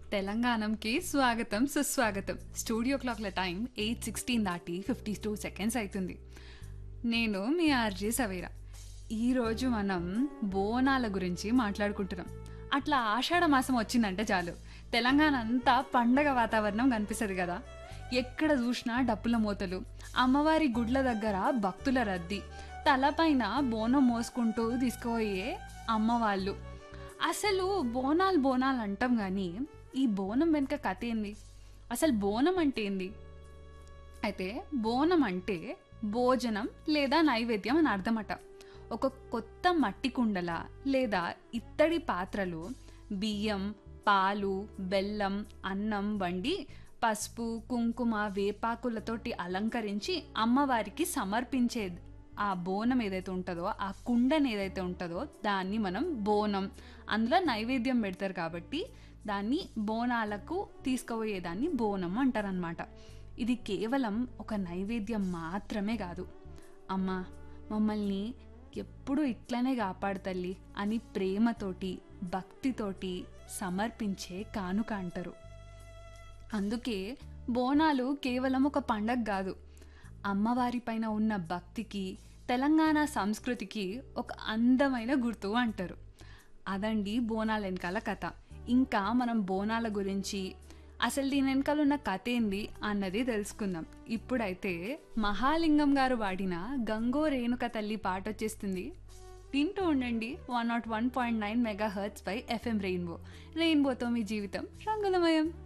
తెలంగాణంకి స్వాగతం సుస్వాగతం స్టూడియో క్లాక్ల టైం ఎయిట్ సిక్స్టీన్ దాటి ఫిఫ్టీ టూ సెకండ్స్ అవుతుంది నేను మీ ఆర్జే సవేరా ఈరోజు మనం బోనాల గురించి మాట్లాడుకుంటున్నాం అట్లా ఆషాఢ మాసం వచ్చిందంటే చాలు తెలంగాణ అంతా పండగ వాతావరణం కనిపిస్తుంది కదా ఎక్కడ చూసినా డప్పుల మూతలు అమ్మవారి గుడ్ల దగ్గర భక్తుల రద్దీ తలపైన బోనం మోసుకుంటూ తీసుకుపోయే అమ్మవాళ్ళు అసలు బోనాలు బోనాలు అంటాం కానీ ఈ బోనం వెనుక కథ ఏంది అసలు బోనం అంటే ఏంది అయితే బోనం అంటే భోజనం లేదా నైవేద్యం అని అర్థమట ఒక కొత్త మట్టి కుండల లేదా ఇత్తడి పాత్రలో బియ్యం పాలు బెల్లం అన్నం వండి పసుపు కుంకుమ వేపాకులతోటి అలంకరించి అమ్మవారికి సమర్పించే ఆ బోనం ఏదైతే ఉంటుందో ఆ కుండని ఏదైతే ఉంటుందో దాన్ని మనం బోనం అందులో నైవేద్యం పెడతారు కాబట్టి దాన్ని బోనాలకు తీసుకుపోయేదాన్ని బోనం అంటారనమాట ఇది కేవలం ఒక నైవేద్యం మాత్రమే కాదు అమ్మా మమ్మల్ని ఎప్పుడు ఇట్లనే కాపాడుతల్లి అని ప్రేమతోటి భక్తితోటి సమర్పించే కానుక అంటారు అందుకే బోనాలు కేవలం ఒక పండగ కాదు అమ్మవారి పైన ఉన్న భక్తికి తెలంగాణ సంస్కృతికి ఒక అందమైన గుర్తు అంటారు అదండి బోనాల వెనకాల కథ ఇంకా మనం బోనాల గురించి అసలు దీని వెనకాల ఉన్న కథ ఏంది అన్నది తెలుసుకుందాం ఇప్పుడైతే మహాలింగం గారు వాడిన గంగో రేణుక తల్లి పాట వచ్చేస్తుంది వింటూ ఉండండి one nought one point nine mega hertz పై ఎఫ్ఎం రెయిన్బో రెయిన్బోతో మీ జీవితం రంగులమయం